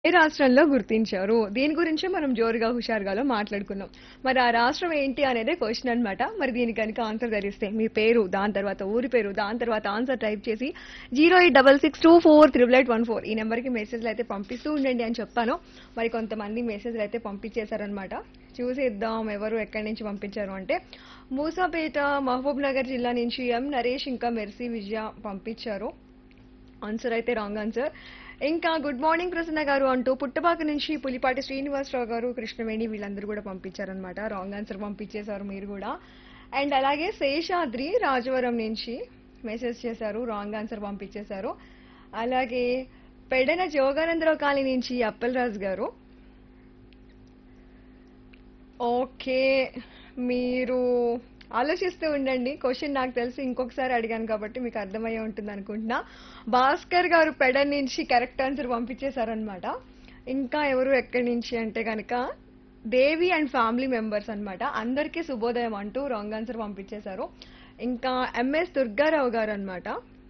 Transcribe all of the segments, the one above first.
ఏ రాష్ట్రంలో గుర్తించారు దీని గురించే మనం జోరుగా హుషారుగాలో మాట్లాడుకున్నాం మరి ఆ రాష్ట్రం ఏంటి అనేదే క్వశ్చన్ అన్నమాట మరి దీనికి కనుక ఆన్సర్ ధరిస్తే మీ పేరు దాని తర్వాత ఊరి పేరు దాని తర్వాత ఆన్సర్ టైప్ చేసి zero eight double six two four triple eight one four ఈ నెంబర్కి మెసేజ్లు అయితే పంపిస్తూ ఉండండి అని చెప్పాను మరి కొంతమంది మెసేజ్లు అయితే పంపించేశారనమాట చూసేద్దాం ఎవరు ఎక్కడి నుంచి పంపించారు అంటే మూసాపేట మహబూబ్ నగర్ జిల్లా నుంచి ఎం నరేష్ ఇంకా మెర్సీ విజయ పంపించారు ఆన్సర్ అయితే రాంగ్ ఆన్సర్ ఇంకా గుడ్ మార్నింగ్ ప్రసన్న గారు అంటూ పుట్టపాక నుంచి పులిపాటి శ్రీనివాసరావు గారు కృష్ణవేణి వీళ్ళందరూ కూడా పంపించారనమాట రాంగ్ ఆన్సర్ పంపించేశారు మీరు కూడా అండ్ అలాగే శేషాద్రి రాజవరం నుంచి మెసేజ్ చేశారు రాంగ్ ఆన్సర్ పంపించేశారు అలాగే పెడన జోగానందరావు కాలనీ నుంచి అప్పలరాజు గారు ఓకే మీరు ఆలోచిస్తూ ఉండండి క్వశ్చన్ నాకు తెలిసి ఇంకొకసారి అడిగాను కాబట్టి మీకు అర్థమయ్యే ఉంటుంది అనుకుంటున్నా భాస్కర్ గారు పెడన్ నుంచి కరెక్ట్ ఆన్సర్ పంపించేశారనమాట ఇంకా ఎవరు ఎక్కడి నుంచి అంటే కనుక దేవి అండ్ ఫ్యామిలీ మెంబర్స్ అన్నమాట అందరికీ శుభోదయం అంటూ రాంగ్ ఆన్సర్ పంపించేశారు ఇంకా ఎంఎస్ దుర్గారావు గారు అన్నమాట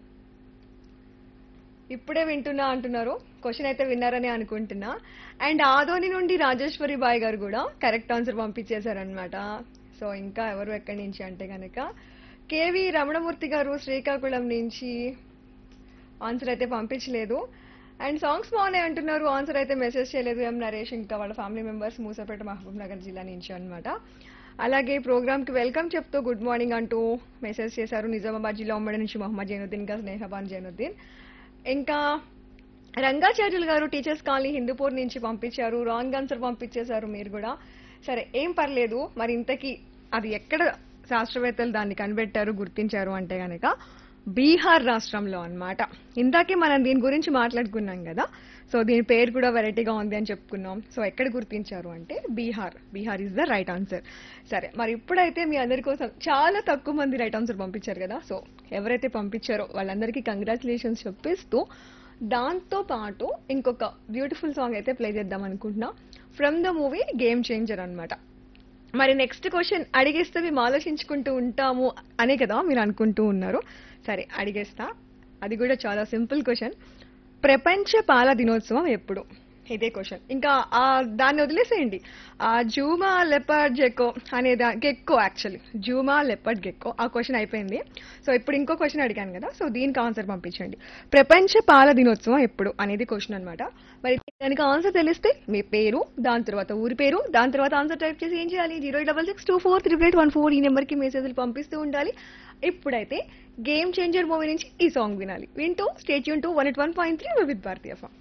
ఇప్పుడే వింటున్నా అంటున్నారు క్వశ్చన్ అయితే విన్నారని అనుకుంటున్నా అండ్ ఆదోని నుండి రాజేశ్వరి బాయ్ గారు కూడా కరెక్ట్ ఆన్సర్ పంపించేశారనమాట సో ఇంకా ఎవరు ఎక్కడి నుంచి అంటే కనుక కేవి రమణమూర్తి గారు శ్రీకాకుళం నుంచి ఆన్సర్ అయితే పంపించలేదు అండ్ సాంగ్స్ బాగున్నాయి అంటున్నారు ఆన్సర్ అయితే మెసేజ్ చేయలేదు ఎం నరేష్ ఇంకా వాళ్ళ family members Moosapet Mahabubnagar జిల్లా నుంచి అన్నమాట అలాగే ప్రోగ్రామ్ కి వెల్కమ్ చెప్తూ గుడ్ మార్నింగ్ అంటూ మెసేజ్ చేశారు నిజామాబాద్ జిల్లా ఉమ్మడి నుంచి మొహమ్మద్ జైనుద్దీన్ ఇంకా స్నేహబాన్ జైనుద్దీన్ ఇంకా రంగాచార్యులు గారు టీచర్స్ కాలనీ హిందూపూర్ నుంచి పంపించారు రాంగ్ ఆన్సర్ పంపించేశారు మీరు కూడా సరే ఏం పర్లేదు మరి ఇంతకీ అది ఎక్కడ శాస్త్రవేత్తలు దాన్ని కనిపెట్టారు గుర్తించారు అంటే గనక బీహార్ రాష్ట్రంలో అన్నమాట ఇందాకే మనం దీని గురించి మాట్లాడుకున్నాం కదా సో దీని పేరు కూడా వెరైటీగా ఉంది అని చెప్పుకున్నాం సో ఎక్కడ గుర్తించారు అంటే Bihar Bihar is the right answer సరే మరి ఇప్పుడైతే మీ అందరి కోసం చాలా తక్కువ మంది రైట్ ఆన్సర్ పంపించారు కదా సో ఎవరైతే పంపించారో వాళ్ళందరికీ కంగ్రాచులేషన్స్ చెప్పిస్తూ దాంతో పాటు ఇంకొక బ్యూటిఫుల్ సాంగ్ అయితే ప్లే చేద్దాం అనుకుంటున్నా from the movie Game Changer అన్నమాట మరి నెక్స్ట్ క్వశ్చన్ అడిగేస్తే మేము ఆలోచించుకుంటూ ఉంటాము అనే కదా మీరు అనుకుంటూ ఉన్నారు సరే అడిగేస్తా అది కూడా చాలా సింపుల్ క్వశ్చన్ ప్రపంచ పాల దినోత్సవం ఎప్పుడు ఇదే క్వశ్చన్ ఇంకా ఆ దాన్ని వదిలేసేయండి ఆ జూమా లెపర్డ్ గెక్కో అనే దా గెక్కో యాక్చువల్లీ జూమా లెపర్డ్ గెక్కో ఆ క్వశ్చన్ అయిపోయింది సో ఇప్పుడు ఇంకో క్వశ్చన్ అడిగాను కదా సో దీనికి ఆన్సర్ పంపించండి ప్రపంచ పాల దినోత్సవం ఎప్పుడు అనేది క్వశ్చన్ అన్నమాట మరి దానికి ఆన్సర్ తెలిస్తే మీ పేరు దాని తర్వాత ఊరి పేరు దాని తర్వాత ఆన్సర్ టైప్ చేసి ఏం చేయాలి zero double six two four triple eight one four ఈ నెంబర్కి మెసేజ్లు పంపిస్తూ ఉండాలి ఇప్పుడైతే గేమ్ చేంజర్ మూవీ నుంచి ఈ సాంగ్ వినాలి వింటూ stay tuned two one at one point three with Bharatiya form